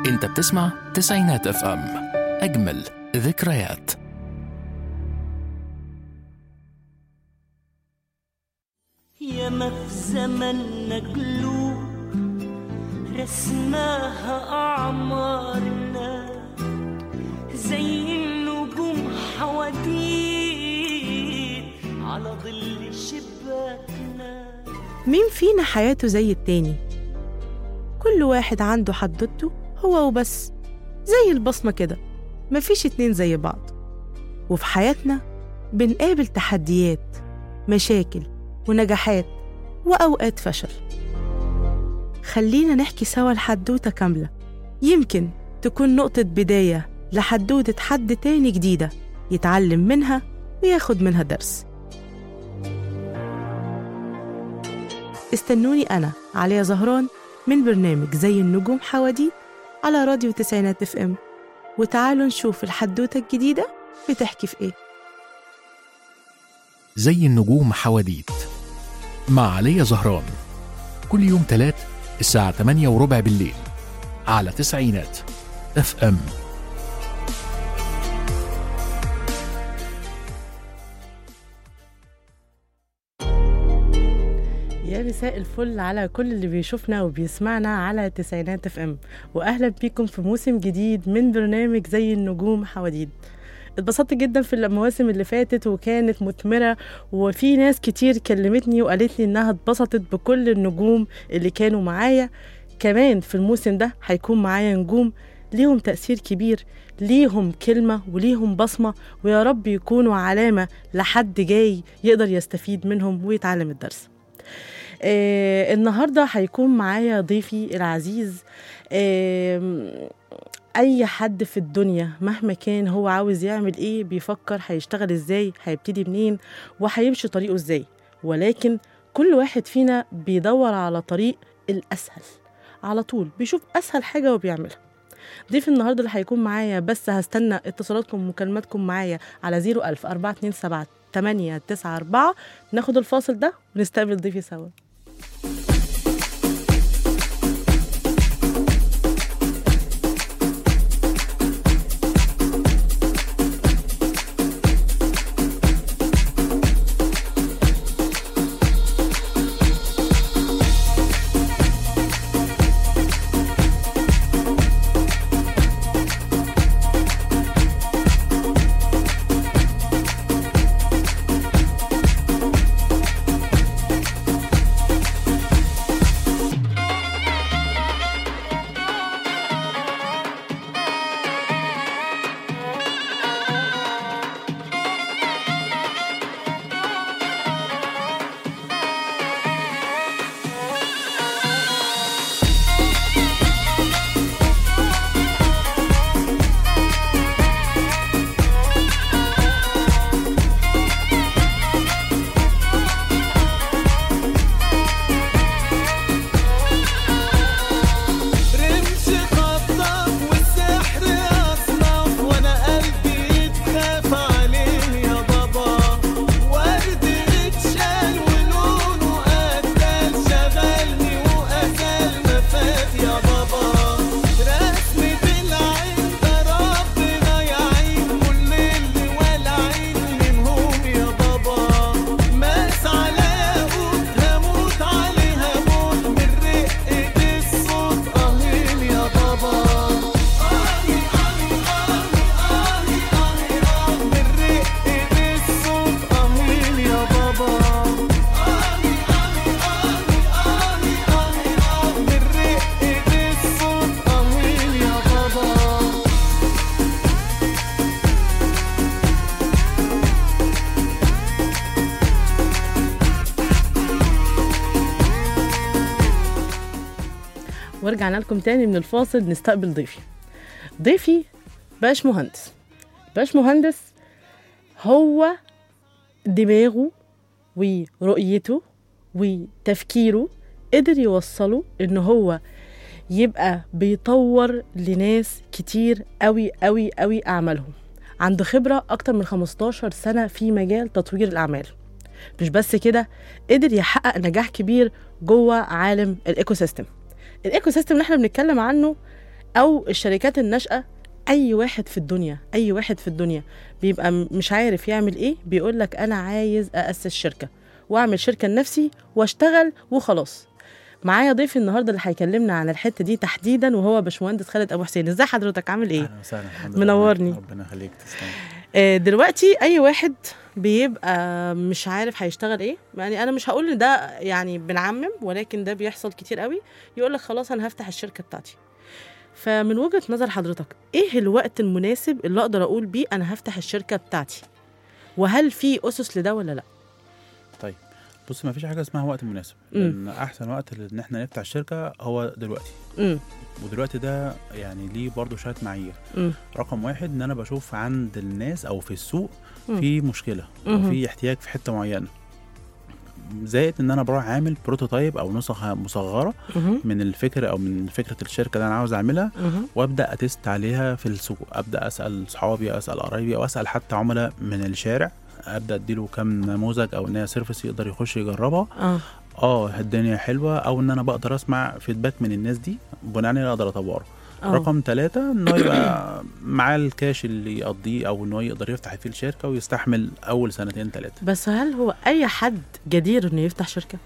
انت بتسمع تسعينات اف ام اجمل ذكريات ياما في زمننا قلوب رسماها أعمارنا زي النجوم حواديت على ظل شباكنا مين فينا حياته زي التاني كل واحد عنده حدوته هو وبس زي البصمة كده مفيش اتنين زي بعض وفي حياتنا بنقابل تحديات مشاكل ونجاحات وأوقات فشل خلينا نحكي سوا الحدوتة كاملة يمكن تكون نقطة بداية لحدوتة حد تاني جديدة يتعلم منها وياخد منها درس استنوني أنا عليا زهران من برنامج زي النجوم حواديت على راديو تسعينات اف ام وتعالوا نشوف الحدوتة الجديدة بتحكي في ايه زي النجوم حواديت مع علي زهران كل يوم تلات الساعة 8 وربع بالليل على تسعينات اف ام يا مساء الفل على كل اللي بيشوفنا وبيسمعنا على تسعينات اف ام واهلا بيكم في موسم جديد من برنامج زي النجوم حواديت اتبسطت جدا في المواسم اللي فاتت وكانت مثمرة وفي ناس كتير كلمتني وقالت لي انها اتبسطت بكل النجوم اللي كانوا معايا كمان في الموسم ده هيكون معايا نجوم ليهم تأثير كبير ليهم كلمة وليهم بصمة ويا رب يكونوا علامة لحد جاي يقدر يستفيد منهم ويتعلم الدرس آه النهارده هيكون معايا ضيفي العزيز آه اي حد في الدنيا مهما كان هو عاوز يعمل ايه بيفكر هيشتغل ازاي هيبتدي منين وهيمشي طريقه ازاي ولكن كل واحد فينا بيدور على طريق الاسهل على طول بيشوف اسهل حاجه وبيعملها ضيف النهارده اللي هيكون معايا بس هستنى اتصالاتكم ومكالماتكم معايا على 01000 427 894 ناخد الفاصل ده ونستقبل ضيفي سوا رمش خطاف والسحر أصناف وأنا قلبي يتخاف عليه يا بابا ورد اتشال ولونه قتال شغلني وقتل ما فات يا بابا رسمة العين ده ربنا يعين كل اللي والعين منهم يا بابا ماس على ياقوت هموت عليها موت من رقة الصوت قهين يا بابا آهي آهي آهي آهي آهي آه من رقة الصوت قهين يا بابا آهي آهي آهي آهي آهي آه من رقة الصوت قهين يا بابا ورجعنا لكم تاني من الفاصل نستقبل ضيفي ضيفي باش مهندس باش مهندس هو دماغه ورؤيته وتفكيره قدر يوصله ان هو يبقى بيطور لناس كتير قوي قوي قوي اعمالهم عنده خبرة أكتر من 15 سنة في مجال تطوير الأعمال مش بس كده قدر يحقق نجاح كبير جوه عالم الايكو سيستم الايكو سيستم اللي احنا بنتكلم عنه او الشركات الناشئه اي واحد في الدنيا اي واحد في الدنيا بيبقى م- مش عارف يعمل ايه بيقول لك انا عايز اسس شركه واعمل شركه لنفسي واشتغل وخلاص معايا ضيفي النهارده اللي هيكلمنا عن الحته دي تحديدا وهو باشمهندس خالد ابو حسين ازاي حضرتك عامل ايه اهلا وسهلا الحمد لله. منورني. ربنا يخليك تسلم آه، دلوقتي اي واحد بيبقى مش عارف هيشتغل ايه يعني انا مش هقول ان ده يعني بنعمم ولكن ده بيحصل كتير قوي يقول لك خلاص انا هفتح الشركه بتاعتي فمن وجهه نظر حضرتك ايه الوقت المناسب اللي اقدر اقول بيه انا هفتح الشركه بتاعتي وهل في اسس لده ولا لا طيب بص ما فيش حاجه اسمها وقت مناسب مم. لان احسن وقت ان احنا نفتح الشركه هو دلوقتي امم ودلوقتي ده يعني ليه برضه شويه معايير امم رقم واحد ان انا بشوف عند الناس او في السوق مم. في مشكله او مهم. في احتياج في حته معينه زائد ان انا بروح عامل بروتوتايب او نسخه مصغره من الفكره او من فكره الشركه اللي انا عاوز اعملها وابدا اتست عليها في السوق ابدا اسال صحابي اسال قرايبي او اسال حتى عملاء من الشارع ابدا اديله كام نموذج او ان هي سيرفيس يقدر يخش يجربها اه اه الدنيا حلوه او ان انا بقدر اسمع فيدباك من الناس دي بناء عليه اقدر اطوره آه. رقم ثلاثة انه يبقى معاه الكاش اللي يقضيه او انه يقدر يفتح فيه الشركه ويستحمل اول سنتين ثلاثه بس هل هو اي حد جدير انه يفتح شركه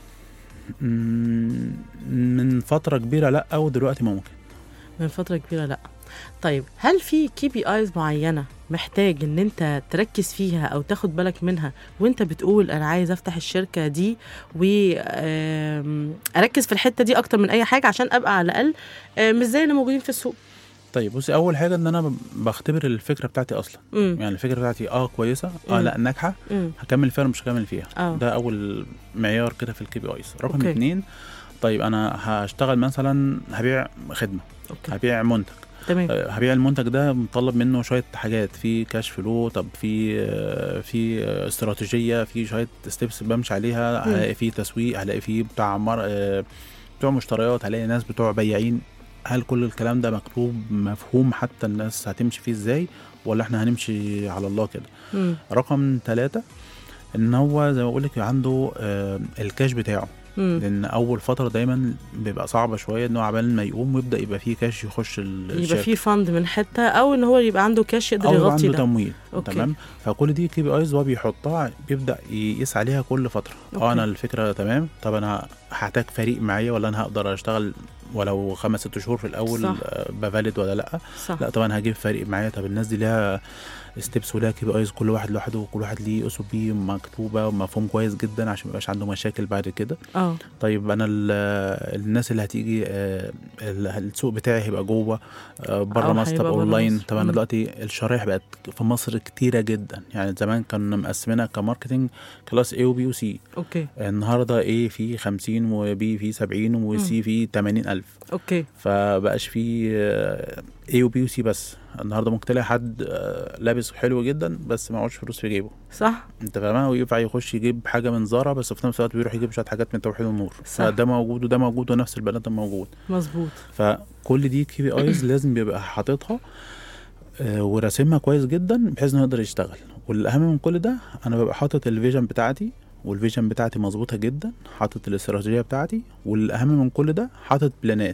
من فتره كبيره لا ودلوقتي ممكن من فترة كبيرة لا طيب هل في كي بي ايز معينة محتاج ان انت تركز فيها او تاخد بالك منها وانت بتقول انا عايز افتح الشركة دي واركز في الحتة دي اكتر من اي حاجة عشان ابقى على الاقل آه، مش زي اللي موجودين في السوق طيب بصي اول حاجه ان انا بختبر الفكره بتاعتي اصلا امم يعني الفكره بتاعتي اه كويسه اه مم. لا ناجحه امم هكمل فيها ولا مش هكمل فيها اه ده اول معيار كده في الكي بي ايز رقم أوكي. اتنين طيب انا هشتغل مثلا هبيع خدمه اوكي هبيع منتج تمام آه، هبيع المنتج ده مطلب منه شويه حاجات في كاش فلو طب في آه، في آه، استراتيجيه في شويه ستيبس بمشي عليها مم. هلاقي في تسويق هلاقي في بتاع مر... آه، بتوع مشتريات هلاقي ناس بتوع بياعين هل كل الكلام ده مكتوب مفهوم حتى الناس هتمشي فيه ازاي ولا احنا هنمشي على الله كده امم رقم ثلاثة ان هو زي ما بقول لك عنده آه، الكاش بتاعه امم لان اول فتره دايما بيبقى صعبه شويه انه عبال ما يقوم ويبدا يبقى فيه كاش يخش ال- يبقى الشركه في فند من حتة او ان هو يبقى عنده كاش يقدر او يبقى يغطي عنده ده تمويل أوكي. تمام فكل دي كي بي ايز هو بيحطها بيبدا يقيس عليها كل فتره أوكي. اه انا الفكره تمام طب انا هحتاج فريق معايا ولا انا هقدر اشتغل ولو خمس ست شهور في الاول صح. آه، بفاليد ولا لا صح لا طبعا هجيب فريق معايا طب الناس دي ليها ستيبس وليها كي بي ايز كل واحد لوحده وكل واحد ليه اس بي مكتوبه ومفهوم كويس جدا عشان ما يبقاش عنده مشاكل بعد كده اه طيب انا ال- الناس اللي هتيجي آه، ال- السوق بتاعي هيبقى جوه آه، بره أو مصر طب هيبقى برا اونلاين مصر. طب انا مم. دلوقتي الشرايح بقت في مصر كتيره جدا يعني زمان كنا مقسمينها كماركتنج كلاس A وبي وسي اوكي النهارده A في 50 وبي في 70 وسي في 80 الف اوكي فبقاش في آه، A وبي وسي بس النهارده ممكن تلاقي حد آه، لابس حلو جدا بس معهوش فلوس في جيبه صح انت فاهمها وينفع يخش يجيب حاجه من زارا بس في نفس الوقت بيروح يجيب شويه حاجات من توحيد النور صح. فده موجود وده موجود ونفس البني ادم موجود مظبوط فكل دي كي بي ايز لازم بيبقى حاططها آه، وراسمها كويس جدا بحيث انه يقدر يشتغل والاهم من كل ده انا ببقى حاطط الفيجن بتاعتي والفيجن بتاعتي مظبوطه جدا حاطط الاستراتيجيه بتاعتي والاهم من كل ده حاطط بلانات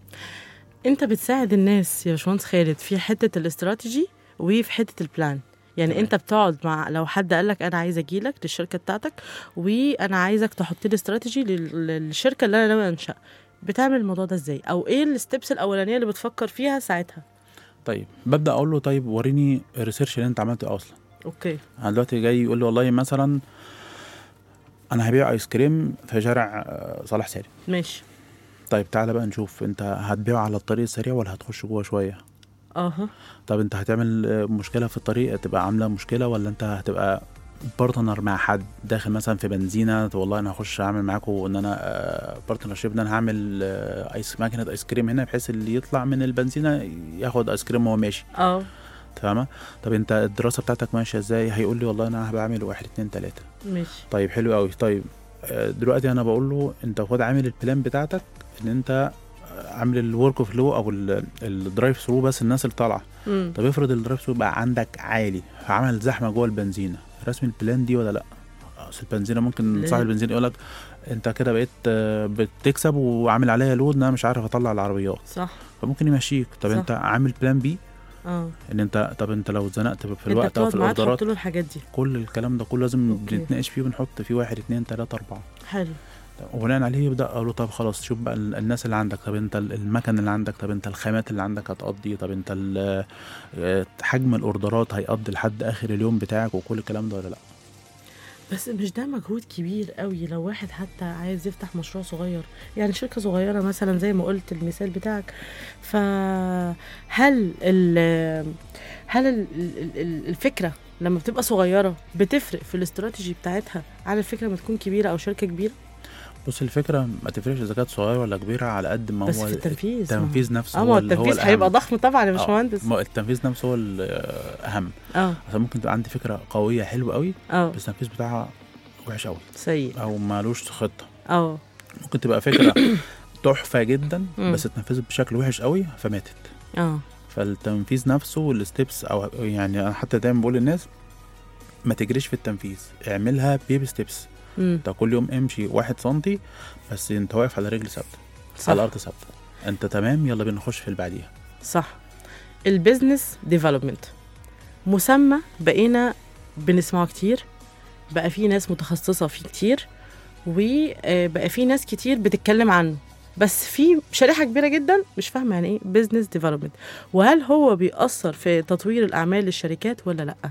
انت بتساعد الناس يا باشمهندس خالد في حته الاستراتيجي وفي حته البلان يعني تمام. انت بتقعد مع لو حد قال لك انا عايز اجي لك للشركه بتاعتك وانا عايزك تحط لي استراتيجي لل- للشركه اللي انا ناوي انشا بتعمل الموضوع ده ازاي او ايه الستبس الاولانيه اللي بتفكر فيها ساعتها طيب ببدا اقول له طيب وريني الريسيرش اللي انت عملته اصلا اوكي انا دلوقتي جاي يقول لي والله مثلا انا هبيع ايس كريم في شارع آه، صلاح سالم ماشي طيب تعالى بقى نشوف انت هتبيعه على الطريق السريع ولا هتخش جوه شويه اها طب انت هتعمل آه، مشكله في الطريق تبقى عامله مشكله ولا انت هتبقى بارتنر مع حد داخل مثلا في بنزينه والله انا هخش اعمل معاكم ان انا بارتنر شيب ان انا هعمل آه، ايس ماكينه ايس كريم هنا بحيث اللي يطلع من البنزينه ياخد ايس كريم وهو ماشي اه فاهمه طب انت الدراسه بتاعتك ماشيه ازاي هيقول لي والله انا بعمل واحد اتنين تلاته ماشي طيب حلو قوي طيب آه، دلوقتي انا بقول له انت خد عامل البلان بتاعتك ان انت آه، عامل الورك فلو او ال- الدرايف ثرو بس الناس اللي طالعه امم طب افرض الدرايف ثرو بقى عندك عالي فعمل زحمه جوه البنزينه رسم البلان دي ولا لا اصل البنزينه ممكن لا. صاحب البنزين يقول لك انت كده بقيت آه، بتكسب وعامل عليا لود ان انا مش عارف اطلع العربيات صح فممكن يمشيك طب صح. انت عامل بلان بي اه ان انت طب انت لو اتزنقت في انت الوقت او في بتقعد معاه الاوردرات تحط له الحاجات دي كل الكلام ده كله لازم أوكي. بنتناقش فيه ونحط فيه واحد اتنين تلاته اربعه حلو وبناء عليه يبدا اقول له طب خلاص شوف بقى ال- الناس اللي عندك طب انت ال- المكن اللي عندك طب انت الخامات اللي عندك هتقضي طب انت ال- آه، حجم الاوردرات هيقضي لحد اخر اليوم بتاعك وكل الكلام ده ولا لا بس مش ده مجهود كبير قوي لو واحد حتى عايز يفتح مشروع صغير يعني شركة صغيرة مثلا زي ما قلت المثال بتاعك فهل ال هل ال- ال- ال- الفكرة لما بتبقى صغيرة بتفرق في الاستراتيجي بتاعتها على الفكرة لما تكون كبيرة أو شركة كبيرة بص الفكره ما تفرقش اذا كانت صغيره ولا كبيره على قد ما بس هو في التنفيذ ما- التنفيذ نفسه اه هو ما هو ال- هو التنفيذ هيبقى الأهم. ضخم طبعا يا آه، باشمهندس ما التنفيذ نفسه هو الاهم اه عشان ممكن تبقى عندي فكره قويه حلوه قوي اه بس التنفيذ بتاعها وحش قوي سيء او مالوش خطه اه ممكن تبقى فكره تحفه جدا مم. بس اتنفذت بشكل وحش قوي فماتت اه فالتنفيذ نفسه والستبس او يعني انا حتى دايما بقول للناس ما تجريش في التنفيذ اعملها بيبي ستيبس امم انت كل يوم امشي واحد سنتي بس انت واقف على رجل ثابته صح على الارض ثابته انت تمام يلا بينا نخش في اللي بعديها صح البيزنس ديفلوبمنت مسمى بقينا بنسمعه كتير بقى في ناس متخصصة فيه كتير وبقى في ناس كتير بتتكلم عنه بس في شريحة كبيرة جدا مش فاهمة يعني ايه بيزنس ديفلوبمنت وهل هو بيأثر في تطوير الأعمال للشركات ولا لأ؟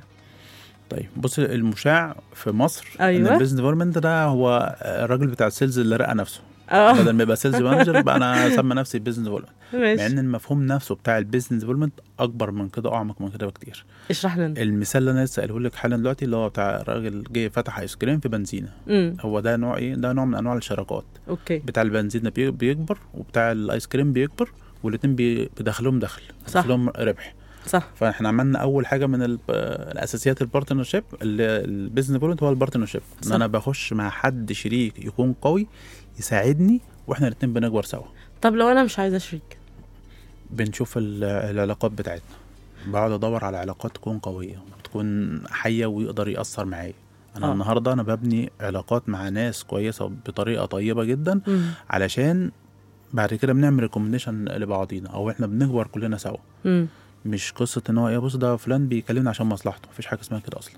طيب بص المشاع في مصر أيوة. ان البيزنس ديفلوبمنت ده هو الراجل بتاع السيلز اللي رقى نفسه اه بدل ما يبقى سيلز مانجر بقى انا اسمى نفسي بيزنس ديفلوبمنت مع ماشي ان المفهوم نفسه بتاع البيزنس ديفلوبمنت اكبر من كده اعمق من كده بكتير اشرح لنا المثال اللي انا لسه قايله لك حالا دلوقتي اللي هو بتاع راجل جه فتح ايس كريم في بنزينه امم هو ده نوع ايه ده نوع من انواع الشراكات اوكي بتاع البنزين بي- بيكبر وبتاع الايس كريم بيكبر والاتنين بي- بيدخلهم دخل صح. بيدخلهم ربح صح فاحنا عملنا اول حاجه من ال- الاساسيات البارتنرشيب البيزنس ديفلوبمنت هو البارتنرشيب ان صح. انا بخش مع حد شريك يكون قوي يساعدني واحنا الاتنين بنكبر سوا طب لو انا مش عايزه شريك بنشوف ال- العلاقات بتاعتنا بقعد ادور على علاقات تكون قويه تكون حيه ويقدر ياثر معايا انا آه. آه. النهارده انا ببني علاقات مع ناس كويسه بطريقه طيبه جدا مم. علشان بعد كده بنعمل ريكومنديشن لبعضينا او احنا بنكبر كلنا سوا مم. مش قصه ان هو ايه بص ده فلان بيكلمني عشان مصلحته مفيش حاجه اسمها كده اصلا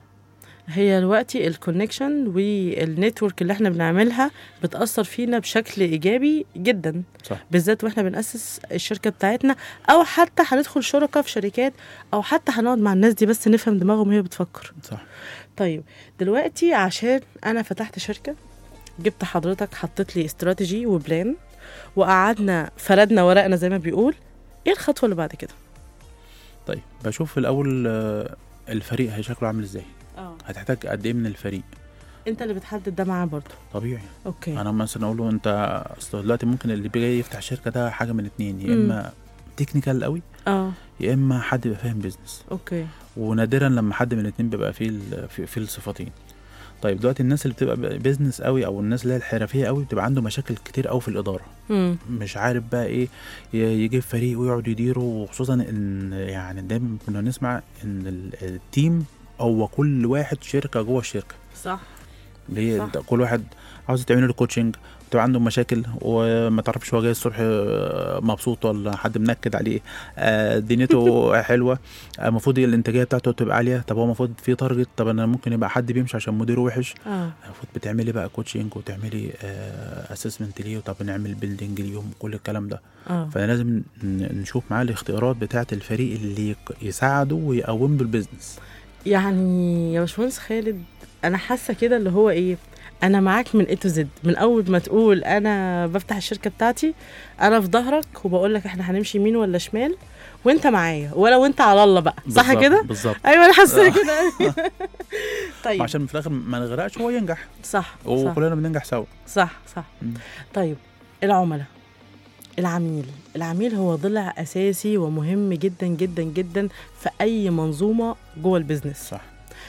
هي دلوقتي الكونكشن والنتورك اللي احنا بنعملها بتأثر فينا بشكل إيجابي جدا صح بالذات واحنا بنأسس الشركة بتاعتنا أو حتى هندخل شركة في شركات أو حتى هنقعد مع الناس دي بس نفهم دماغهم وهي بتفكر صح طيب دلوقتي عشان أنا فتحت شركة جبت حضرتك حطيت لي استراتيجي وبلان وقعدنا فردنا ورقنا زي ما بيقول ايه الخطوة اللي بعد كده؟ طيب بشوف في الاول آه، الفريق هي شكله عامل ازاي اه هتحتاج قد ايه من الفريق انت اللي بتحدد ده معاه برضه طبيعي اوكي انا مثلا اقول له انت اصل دلوقتي ممكن اللي جاي يفتح شركه ده حاجه من اتنين يا مم. اما تكنيكال قوي اه يا اما حد بيبقى فاهم بيزنس اوكي ونادرا لما حد من الاتنين بيبقى فيه ال- في, في الصفتين طيب دلوقتي الناس اللي بتبقى بيزنس قوي او الناس اللي هي الحرفيه قوي بتبقى عنده مشاكل كتير قوي في الاداره امم مش عارف بقى ايه ي- يجيب فريق ويقعد يديره وخصوصا ان يعني دايما كنا نسمع ان ال- التيم هو كل واحد شركه جوه الشركه صح ليه صح. انت كل واحد عاوز تعمل له كوتشنج بتبقى عنده مشاكل وما تعرفش هو جاي الصبح آه، مبسوط ولا حد منكد عليه آه، دنيته حلوه آه، المفروض الانتاجيه بتاعته تبقى عاليه طب هو المفروض في تارجت طب انا ممكن يبقى حد بيمشي عشان مديره وحش اه المفروض بتعملي بقى كوتشنج وتعملي اسسمنت ليه طب نعمل بيلدينج ليهم كل الكلام ده اه فلازم ن- نشوف معاه الاختيارات بتاعه الفريق اللي يق- يساعده ويقوم له البيزنس يعني يا باشمهندس خالد انا حاسه كده اللي هو ايه انا معاك من اي تو زد من اول ما تقول انا بفتح الشركه بتاعتي انا في ظهرك وبقول لك احنا هنمشي يمين ولا شمال وانت معايا ولو انت على الله بقى صح بالظبط- كده بالظبط ايوه انا حاسه كده طيب عشان في الاخر ما نغرقش وهو ينجح صح صح وكلنا بننجح سوا صح صح مم. طيب العملاء العميل العميل هو ضلع اساسي ومهم جدا جدا جدا في اي منظومه جوه البيزنس صح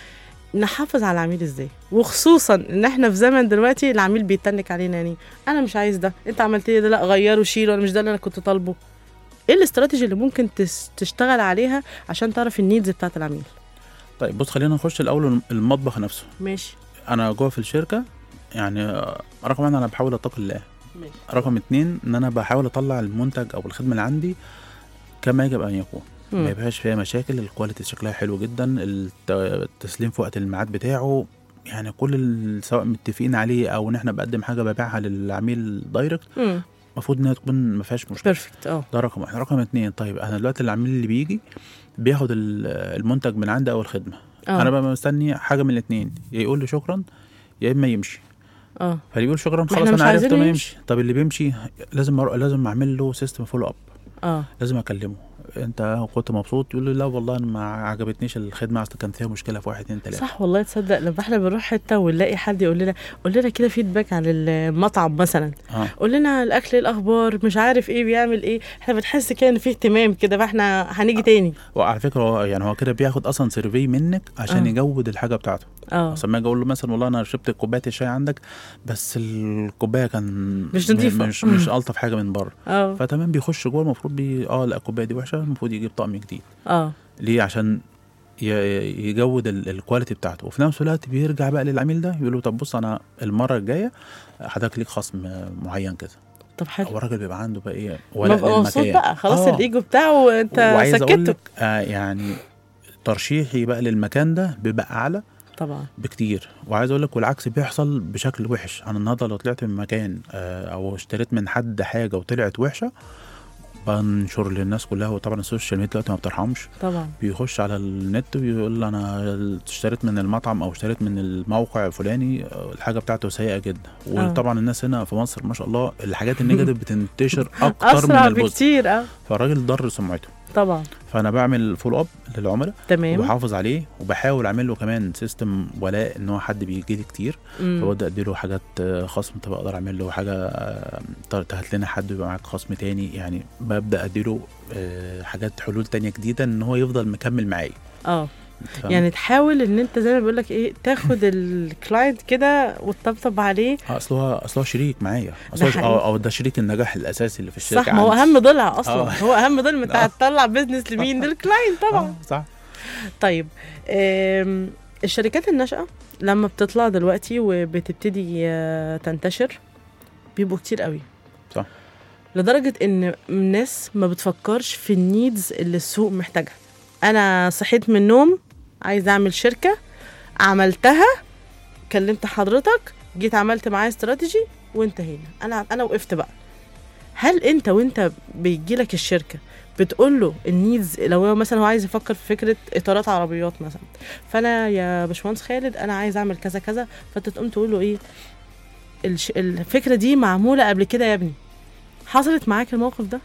نحافظ على العميل ازاي وخصوصا ان احنا في زمن دلوقتي العميل بيتنك علينا يعني انا مش عايز ده انت عملت لي ده لا غيره شيله انا مش ده اللي انا كنت طالبه ايه الاستراتيجي اللي ممكن تس- تشتغل عليها عشان تعرف النيدز بتاعت العميل طيب بص خلينا نخش الاول الم- المطبخ نفسه ماشي انا جوه في الشركه يعني آه، رقم واحد انا بحاول اتقي الله ماشي رقم اتنين ان انا بحاول اطلع المنتج او الخدمه اللي عندي كما يجب ان يكون ما مم. يبقاش فيها مشاكل الكواليتي شكلها حلو جدا الت- التسليم في وقت الميعاد بتاعه يعني كل ال- سواء متفقين عليه او ان احنا بقدم حاجه ببيعها للعميل دايركت مم. المفروض انها تكون ما فيهاش مشكله بيرفكت اه ده رقم واحد رقم اتنين طيب انا دلوقتي العميل اللي بيجي بياخد ال- المنتج من عندي او الخدمه اه انا بقى مستني حاجه من الاتنين يا يقول لي شكرا يا اما يمشي اه فاللي بيقول شكرا احنا خلاص مش انا عرفت عايزينه ما يمشي. يمشي طب اللي بيمشي لازم أرو... لازم اعمل له سيستم فولو اب اه لازم اكلمه انت كنت مبسوط يقول لي لا والله انا ما عجبتنيش الخدمه اصل كان فيها مشكله في واحد اتنين تلاته صح والله تصدق لما احنا بنروح حته ونلاقي حد يقول لنا قول لنا كده فيدباك عن المطعم مثلا اه قول لنا الاكل إيه الاخبار مش عارف ايه بيعمل ايه احنا بنحس كده ان في اهتمام كده فاحنا هنيجي تاني وعلى فكره هو يعني هو كده بياخد اصلا سيرفي منك عشان آه. يجود الحاجه بتاعته اه اصل ما اجي اقول له مثلا والله انا شربت كوبايه الشاي عندك بس الكوبايه كان مش م- نضيفة. مش مش الطف حاجه من بره اه فتمام بيخش جوه المفروض بي اه لا الكوبايه دي وحشه المفروض يجيب طقم جديد اه ليه عشان ي- يجود ال- الكواليتي بتاعته وفي نفس الوقت بيرجع بقى للعميل ده يقول له طب بص انا المره الجايه حضرتك ليك خصم معين كده طب حلو هو الراجل بيبقى عنده بقى ايه ولا ببقى مبسوط للمكان بقى خلاص آه. الايجو بتاعه انت وعايز اقول سكته لك آه يعني ترشيحي بقى للمكان ده بيبقى اعلى طبعا بكتير وعايز اقول لك والعكس بيحصل بشكل وحش انا النهارده لو طلعت من مكان آه، او اشتريت من حد حاجه وطلعت وحشه بنشر للناس كلها وطبعا السوشيال ميديا دلوقتي ما بترحمش طبعا بيخش على النت ويقول انا اشتريت من المطعم او اشتريت من الموقع الفلاني آه، الحاجه بتاعته سيئه جدا وطبعا الناس هنا في مصر ما شاء الله الحاجات النيجاتيف بتنتشر اكتر من اسرع البوزيتيف بكتير اه فالراجل ضر سمعته طبعا فانا بعمل فول اب للعملاء تمام وبحافظ عليه وبحاول اعمل له كمان سيستم ولاء ان هو حد بيجي لي كتير مم. فببدا اديله حاجات آه، خصم طب اقدر اعمل له حاجه آه، طب هات لنا حد يبقى معاك خصم تاني يعني ببدا اديله آه، حاجات حلول تانية جديده ان هو يفضل مكمل معايا اه فاهم؟ يعني تحاول ان انت زي ما بقول لك ايه تاخد الكلاينت كده وتطبطب عليه آه، اصل هو اصل هو شريك معايا اصل ده هو حقيقي. او أو ده شريك النجاح الاساسي اللي في الشركه صح ما هو عندي. اهم ضلع اصلا آه. هو اهم ضلع ما انت آه. هتطلع بيزنس لمين للكلاينت طبعا آه، صح طيب آم، الشركات الناشئه لما بتطلع دلوقتي وبتبتدي آه، تنتشر بيبقوا كتير قوي صح. لدرجه ان الناس ما بتفكرش في النيدز اللي السوق محتاجها انا صحيت من النوم عايز اعمل شركه عملتها كلمت حضرتك جيت عملت معايا استراتيجي وانتهينا انا انا وقفت بقى هل انت وانت بيجي لك الشركه بتقول له النيدز لو هو مثلا هو عايز يفكر في فكره اطارات عربيات مثلا فانا يا باشمهندس خالد انا عايز اعمل كذا كذا فانت تقوم تقول له ايه الش... الفكره دي معموله قبل كده يا ابني حصلت معاك الموقف ده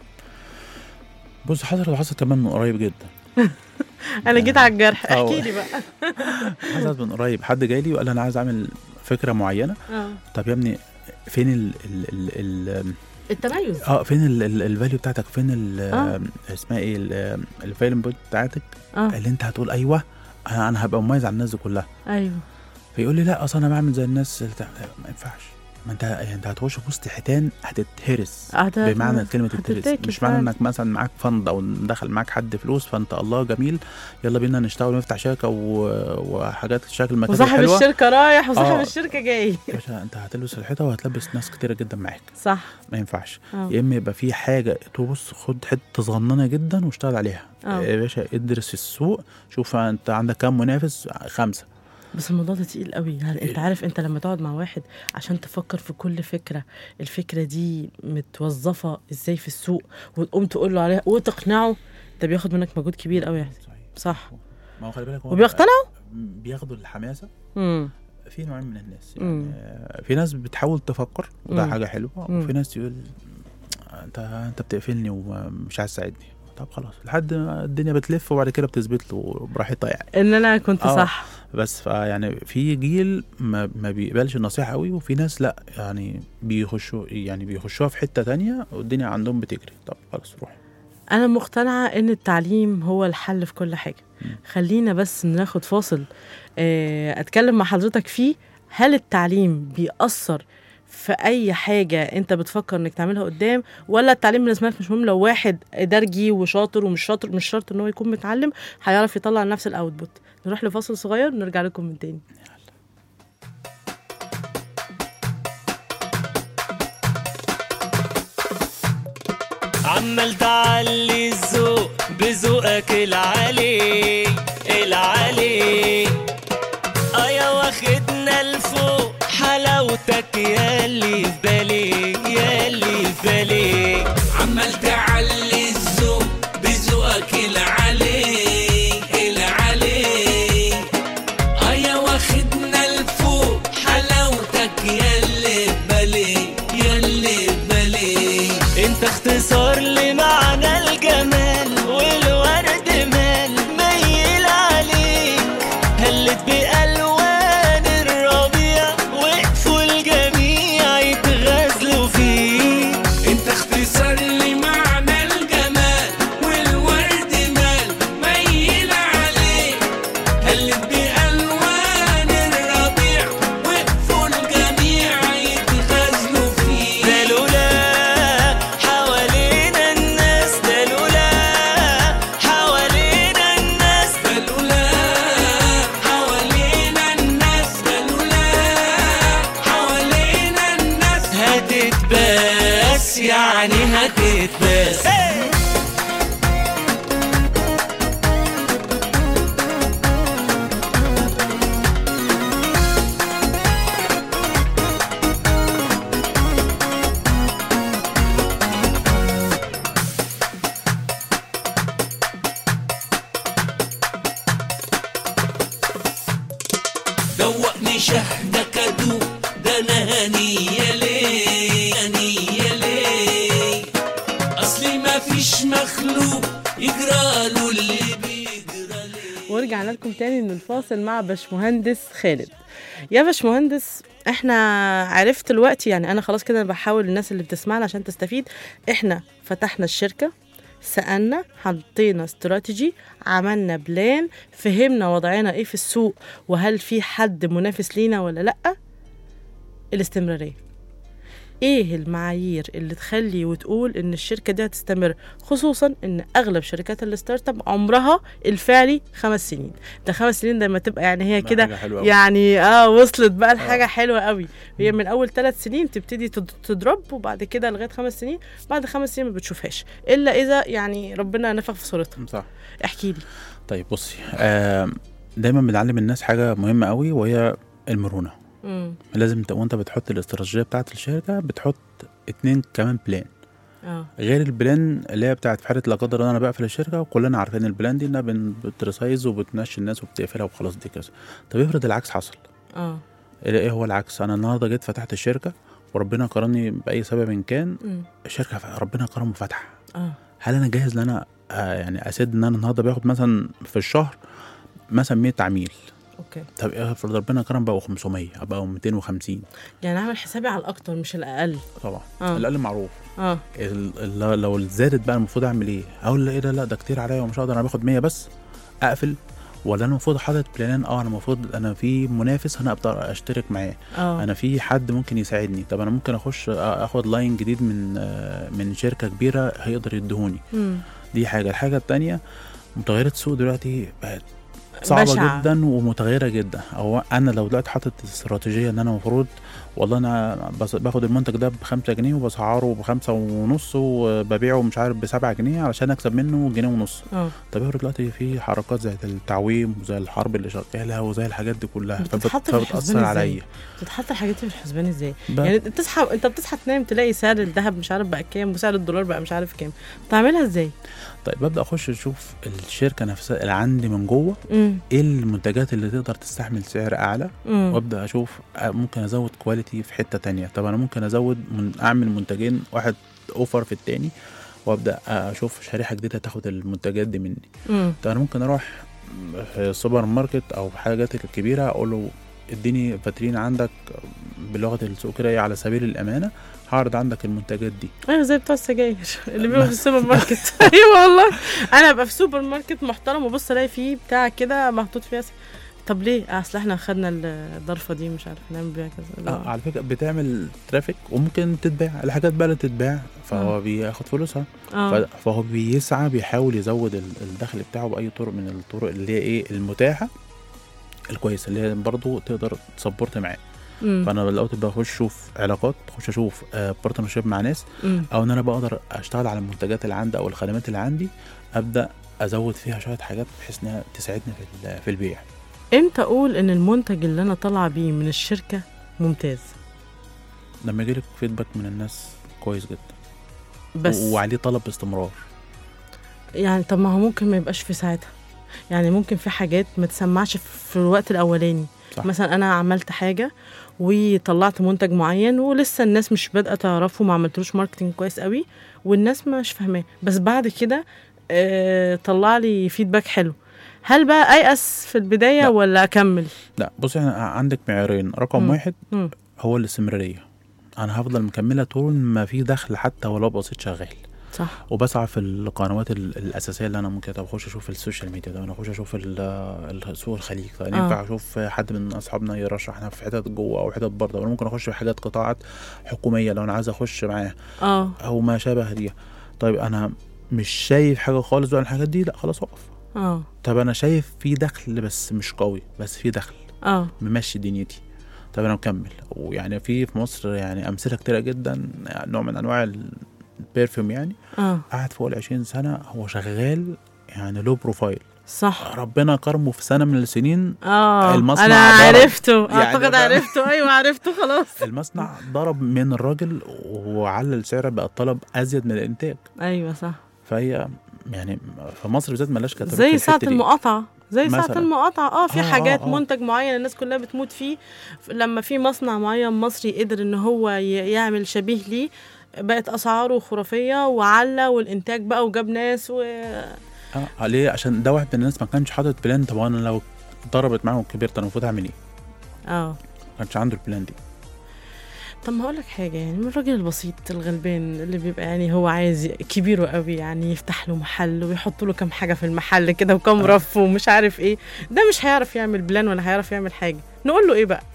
بص حصلت وحصلت كمان من قريب جدا انا جيت على الجرح أو. احكي لي بقى حصلت من قريب حد جاي لي وقال لي انا عايز اعمل فكره معينه اه طب يا ابني فين ال ال ال ال التميز اه فين الفاليو بتاعتك فين ال آه. اسمها ايه الفاليو بوينت بتاعتك اه اللي انت هتقول ايوه انا انا هبقى مميز عن الناس دي كلها ايوه فيقول لي لا اصل انا بعمل زي الناس اللي بتاع- ما ينفعش ما انت يعني انت هتخش في وسط حيتان هتتهرس هت- بمعنى كلمه تتهرس هتتاكل مش معنى فعلا. انك مثلا معاك فند او دخل معاك حد فلوس فانت الله جميل يلا بينا نشتغل ونفتح شركه و- وحاجات شكل مكاتب وصاحب حلوه الشركه رايح وصاحب آه. الشركه جاي يا باشا انت هتلبس الحيطه وهتلبس ناس كتيره جدا معاك صح ما ينفعش اه يا اما يبقى في حاجه تبص خد حته صغننه جدا واشتغل عليها آه. يا باشا ادرس السوق شوف انت عندك كام منافس خمسه بس الموضوع ده تقيل قوي يعني انت عارف انت لما تقعد مع واحد عشان تفكر في كل فكره الفكره دي متوظفه ازاي في السوق وتقوم تقول له عليها وتقنعه ده بياخد منك مجهود كبير قوي يعني صحيح صح ما هو خلي بالك هو وبيقتنعوا بياخدوا الحماسه امم في نوعين من الناس مم. يعني آه، في ناس بتحاول تفكر وده مم. حاجه حلوه مم. وفي ناس يقول انت انت بتقفلني ومش عايز تساعدني طب خلاص لحد ما الدنيا بتلف وبعد كده بتثبت له براحتها يعني ان انا كنت آه. صح بس فيعني في جيل ما, ما بيقبلش النصيحه قوي وفي ناس لا يعني بيخشوا يعني بيخشوها في حته تانية والدنيا عندهم بتجري طب خلاص روح انا مقتنعه ان التعليم هو الحل في كل حاجه خلينا بس ناخد فاصل آه، اتكلم مع حضرتك فيه هل التعليم بيأثر في اي حاجه انت بتفكر انك تعملها قدام ولا التعليم بالنسبه لك مش مهم لو واحد درجي وشاطر ومش شاطر مش شرط ان هو يكون متعلم هيعرف يطلع نفس الاوتبوت نروح لفاصل صغير ونرجع لكم من تاني عمال تعلي الذوق بذوقك العالي العالي اه يا واخدنا لفوق حلاوتك ياللي في بالي ياللي في بالي عمال تعلي الذوق بذوقك العلي العلي ايا واخدنا لفوق حلاوتك ياللي بالي ياللي بالي انت اختصار لمعنى الجمال والورد مال ميل عليك هلت بألوان الربيع وقفوا الجميع يتغزلوا فيك انت اختصار لمعنى الجمال والورد مال ميل عليك هلت بألوان الربيع وقفوا الجميع يتغزلوا فيه ده لولا حوالينا الناس ده لولا حوالينا الناس بلولا حوالينا الناس بلولا حوالينا الناس هتتباس يعني هتتباس دوقني شهدك ادوق ده انا هنية ليه هنية ليه اصلي ما فيش مخلوق يجرى له اللي بيجرى ليه ورجعنا لكم تاني من الفاصل مع باشمهندس خالد يا باشمهندس احنا عرفت دلوقتي يعني انا خلاص كده بحاول الناس اللي بتسمعنا عشان تستفيد احنا فتحنا الشركة سألنا حطينا استراتيجي عملنا بلان فهمنا وضعنا ايه في السوق وهل في حد منافس لينا ولا لأ الاستمرارية ايه المعايير اللي تخلي وتقول ان الشركه دي هتستمر خصوصا ان اغلب شركات الستارت اب عمرها الفعلي خمس سنين ده خمس سنين ده لما تبقى يعني هي ده كده حاجة حلوة أوي. يعني اه وصلت بقى لحاجه حلوه قوي هي من اول ثلاث سنين تبتدي تد- تضرب وبعد كده لغايه خمس سنين بعد خمس سنين ما بتشوفهاش الا اذا يعني ربنا نفخ في صورتها صح احكي لي طيب بصي آه دايما بنعلم الناس حاجه مهمه قوي وهي المرونه امم لازم ت- وانت بتحط الاستراتيجيه بتاعت الشركه بتحط اتنين كمان بلان اه غير البلان اللي هي بتاعت في حاله لا قدر الله انا بقفل الشركه وكلنا عارفين البلان دي انها بن- بتريسايز وبتمشي الناس وبتقفلها وخلاص دي كذا طب افرض العكس حصل اه ايه إيه هو العكس انا النهارده جيت فتحت الشركه وربنا كرمني باي سبب إن كان امم الشركه ف- ربنا كرمه وفتح اه هل انا جاهز ان انا آه يعني اسد ان انا النهارده باخد مثلا في الشهر مثلا 100 عميل اوكي طب افرض ربنا كرم بقوا 500 بقوا 250 يعني اعمل حسابي على الاكتر مش الاقل طبعا آه. الاقل معروف اه ال- ال- لو زادت بقى المفروض اعمل ايه؟ اقول لا ايه ده لا ده كتير عليا ومش هقدر انا باخد 100 بس اقفل ولا انا المفروض حاطط بلان اه انا المفروض انا في منافس انا اقدر اشترك معاه اه انا في حد ممكن يساعدني طب انا ممكن اخش آه، اخد لاين جديد من آه، من شركه كبيره هيقدر يدهوني مم. دي حاجه الحاجه التانية متغيرات السوق دلوقتي بقت صعبه بشعة. جدا ومتغيره جدا او انا لو دلوقتي حاطط استراتيجيه ان انا المفروض والله انا بس باخد المنتج ده بخمسة جنيه وبسعره بخمسة ونص وببيعه مش عارف بسبعة جنيه علشان اكسب منه جنيه ونص اه طب افرض دلوقتي في حركات زي التعويم وزي الحرب اللي شغاله وزي الحاجات دي كلها فبت- بتتحط في الحسبان فبتاثر إزاي؟ عليا بتتحط الحاجات دي في الحسبان ازاي ب- يعني انت بتصحى انت بتصحى تنام تلاقي سعر الذهب مش عارف بقى كام وسعر الدولار بقى مش عارف كام بتعملها ازاي طيب ببدا اخش اشوف الشركه نفسها اللي عندي من جوه امم ايه المنتجات اللي تقدر تستحمل سعر اعلى امم وابدا اشوف آه، ممكن ازود كواليتي في حته تانية طب انا ممكن ازود من اعمل منتجين واحد اوفر في التاني وابدا اشوف شريحه جديده تاخد المنتجات دي مني امم طب انا ممكن اروح في السوبر ماركت او حاجات الكبيره اقول له اديني فاترين عندك بلغه السوق كده إيه على سبيل الامانه هعرض عندك المنتجات دي ايوه زي بتوع السجاير اللي بيبقوا في السوبر ماركت ايوه والله انا ابقى في سوبر ماركت محترم وبص الاقي فيه بتاع كده محطوط فيها س- طب ليه اصل احنا خدنا الضرفه دي مش عارف نعمل بيها كذا لا. آه على فكره بتعمل ترافيك وممكن تتباع الحاجات بقى اللي تتباع فهو بياخد فلوسها اه ف- فهو بيسعى بيحاول يزود ال- الدخل بتاعه باي طرق من الطرق اللي هي ايه المتاحه الكويسه اللي هي برضه تقدر تسبورت معاه مم. فانا دلوقتي بخش اشوف علاقات اخش اشوف بارتنرشيب مع ناس مم. او ان انا بقدر اشتغل على المنتجات اللي عندي او الخدمات اللي عندي ابدا ازود فيها شويه حاجات بحيث انها تساعدني في ال- في البيع امتى اقول ان المنتج اللي انا طالعه بيه من الشركه ممتاز لما يجيلك فيدباك من الناس كويس جدا بس و- وعليه طلب باستمرار يعني طب ما هو ممكن ما يبقاش في ساعتها يعني ممكن في حاجات ما تسمعش في الوقت الاولاني صح. مثلا انا عملت حاجه وطلعت منتج معين ولسه الناس مش بادئه تعرفه ما عملتلوش ماركتنج كويس قوي والناس مش فاهماه بس بعد كده آه طلع لي فيدباك حلو هل بقى ايأس في البدايه لا. ولا اكمل لا بصي احنا عندك معيارين رقم مم. واحد مم. هو الاستمراريه انا هفضل مكمله طول ما في دخل حتى ولو بسيط شغال صح وبسعى في القنوات ال- الاساسيه اللي انا ممكن طب اخش اشوف السوشيال ميديا ده انا اخش اشوف ال- ال- سوق الخليج طب آه. ينفع اشوف حد من اصحابنا يرشحنا في حتت جوه او حتت بره انا ممكن اخش في حاجات قطاعات حكوميه لو انا عايز اخش معاه اه او ما شابه دي طيب انا مش شايف حاجه خالص بقى من الحاجات دي لا خلاص اقف اه طب انا شايف في دخل بس مش قوي بس في دخل اه ممشي دنيتي طب انا مكمل ويعني في في مصر يعني امثله كتيره جدا يعني نوع من انواع البرفيوم يعني اه قعد فوق ال 20 سنه هو شغال يعني لو بروفايل صح ربنا كرمه في سنه من السنين اه المصنع انا ضرب. عرفته يعني اعتقد ده- عرفته ايوه عرفته خلاص المصنع ضرب من الراجل وعلى السعر بقى الطلب ازيد من الانتاج ايوه صح فهي يعني في مصر بالذات ملاش كتابات في زي الحتة ساعة دي. المقاطعة زي ساعة مثلاً. المقاطعة اه في آه، آه، حاجات آه. منتج معين الناس كلها بتموت فيه ف- لما في مصنع معين مصري قدر ان هو ي- يعمل شبيه ليه بقت اسعاره خرافية وعلى والانتاج بقى وجاب ناس و اه ليه عشان ده واحد من الناس ما كانش حاطط بلان طب انا لو ضربت معاهم كبرت انا المفروض اعمل ايه؟ اه ما كانش عنده البلان دي طب ما هقول لك حاجة يعني من الراجل البسيط الغلبان اللي بيبقى يعني هو عايز ي- كبيره قوي يعني يفتح له محل ويحط له كام حاجة في المحل كده وكام رف ومش عارف ايه ده مش هيعرف يعمل بلان ولا هيعرف يعمل حاجة نقول له ايه بقى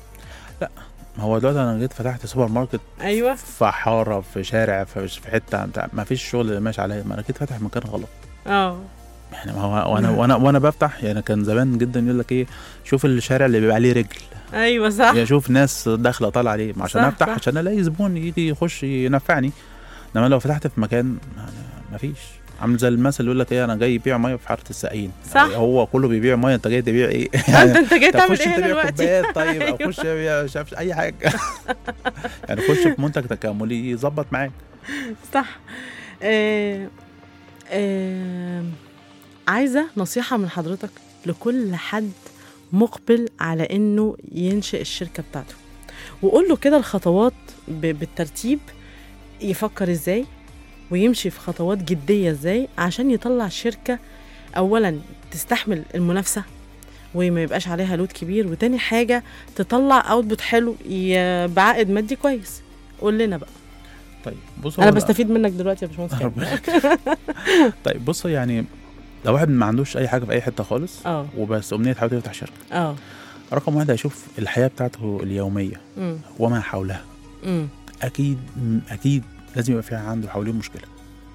ما هو دلوقتي انا جيت فتحت سوبر ماركت ايوه في حاره في شارع في في حته بتاع ما فيش شغل اللي ماشي عليا ما انا جيت فاتح مكان غلط اه يعني ما هو وانا وانا وانا بفتح يعني كان زمان جدا يقول لك ايه شوف الشارع اللي بيبقى عليه رجل ايوه صح يعني شوف ناس داخله طالعه عليه ما عشان صح، افتح صح. عشان الاقي زبون يجي يخش ينفعني انما لو فتحت في مكان ما فيش عامل زي المثل اللي يقول لك ايه انا جاي يبيع ميه في حاره السقايين صح. يعني هو كله بيبيع ميه انت جاي تبيع ايه انت انت جاي طب تعمل خش ايه تبيع دلوقتي كوبايات طيب او أيوة. خش تبيع شاف اي حاجه يعني خش في منتج تكاملي يظبط معاك صح آه آه عايزه نصيحه من حضرتك لكل حد مقبل على انه ينشئ الشركه بتاعته وقول له كده الخطوات ب- بالترتيب يفكر ازاي ويمشي في خطوات جديه ازاي عشان يطلع شركه اولا تستحمل المنافسه وما يبقاش عليها لود كبير وتاني حاجه تطلع اوتبوت حلو ي- بعائد مادي كويس قول لنا بقى طيب بص انا هو- بستفيد منك دلوقتي يا باشمهندس خالد. ربنا طيب بص يعني لو واحد ما عندوش اي حاجه في اي حته خالص اه وبس امنيه حابب يفتح شركه اه رقم واحد هيشوف الحياه بتاعته اليوميه امم وما حولها امم اكيد اكيد لازم يبقى في عنده حواليه مشكله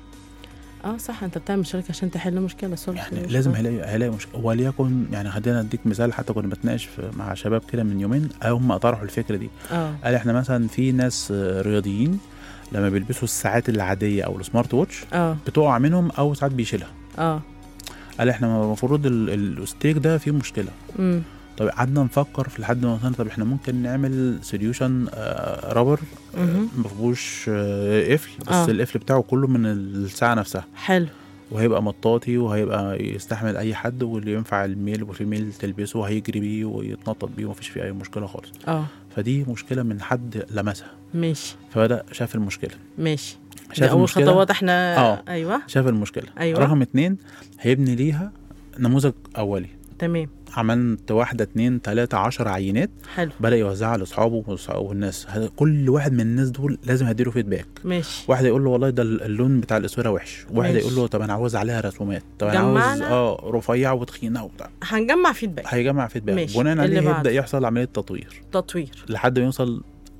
اه صح انت بتعمل شركه عشان تحل مشكله صح يعني لازم هيلاقي هيلاقي مشكله وليكن يعني خلينا اديك مثال حتى كنا بتناقش في- مع شباب كده من يومين هم طرحوا الفكره دي اه قال احنا مثلا في ناس آه، رياضيين لما بيلبسوا الساعات العاديه او السمارت ووتش اه بتقع منهم او ساعات بيشيلها اه قال احنا المفروض ال- ال- الستيك ده فيه مشكله امم طب قعدنا نفكر في لحد ما وصلنا طب احنا ممكن نعمل سوليوشن رابر مهم. ما فيهوش آه، قفل بس آه. القفل بتاعه كله من الساعه نفسها حلو وهيبقى مطاطي وهيبقى يستحمل اي حد واللي ينفع الميل والفيميل تلبسه وهيجري بيه ويتنطط بيه ومفيش فيه اي مشكله خالص اه فدي مشكله من حد لمسها ماشي فبدا شاف المشكله ماشي دي شاف اول المشكله خطوات احنا آه. ايوه شاف المشكله أيوة. رقم اتنين هيبني ليها نموذج اولي تمام عملت واحدة اتنين تلاتة عشر عينات حلو بدأ يوزعها لأصحابه وص- والناس ه- كل واحد من الناس دول لازم هديله فيدباك ماشي واحد يقول له والله ده ال- اللون بتاع الاسوره وحش واحد ماشي. يقول له طب انا عاوز عليها رسومات طب انا عاوز جمعنا. اه رفيعه وتخينه وبتاع هنجمع فيدباك هيجمع فيدباك ماشي. بناء اللي عليه بعده. يبدا يحصل عمليه تطوير تطوير لحد ما يوصل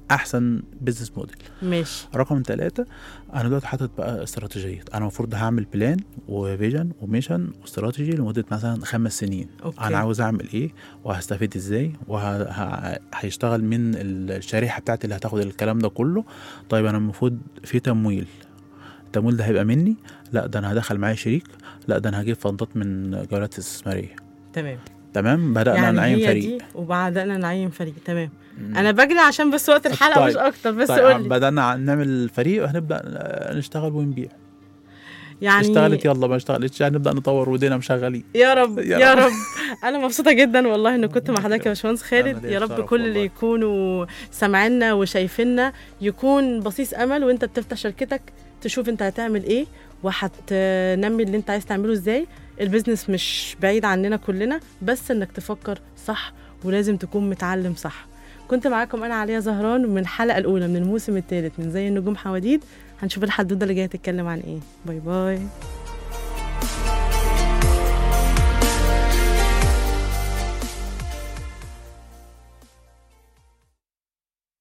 احسن بزنس موديل ماشي رقم ثلاثة انا دلوقتي حاطط بقى استراتيجيات انا المفروض هعمل بلان وفيجن وميشن واستراتيجي لمده مثلا خمس سنين أوكي. انا عاوز اعمل ايه وهستفيد ازاي وهيشتغل من الشريحه بتاعتي اللي هتاخد الكلام ده كله طيب انا المفروض في تمويل التمويل ده هيبقى مني لا ده انا هدخل معايا شريك لا ده انا هجيب فندات من جولات استثماريه تمام تمام بدانا يعني نعين هي فريق دي وبعدنا نعين فريق تمام انا بجري عشان بس وقت الحلقه طيب. مش اكتر بس طيب قول لي بدانا نعمل فريق وهنبدا نشتغل ونبيع يعني اشتغلت يلا ما اشتغلتش يعني نبدا نطور ودينا مشغلين يا رب يا يا رب. رب انا مبسوطه جدا والله ان كنت مع حضرتك يا باشمهندس خالد أنا ليا يا رب الشرف كل اللي والله. يكونوا سامعيننا وشايفيننا يكون بصيص امل وانت بتفتح شركتك تشوف انت هتعمل ايه وهتنمي اللي انت عايز تعمله ازاي البيزنس مش بعيد عننا كلنا بس انك تفكر صح ولازم تكون متعلم صح كنت معاكم انا عليا زهران من الحلقه الاولى من الموسم الثالث من زي النجوم حواديد هنشوف الحدوته اللي جايه تتكلم عن ايه باي باي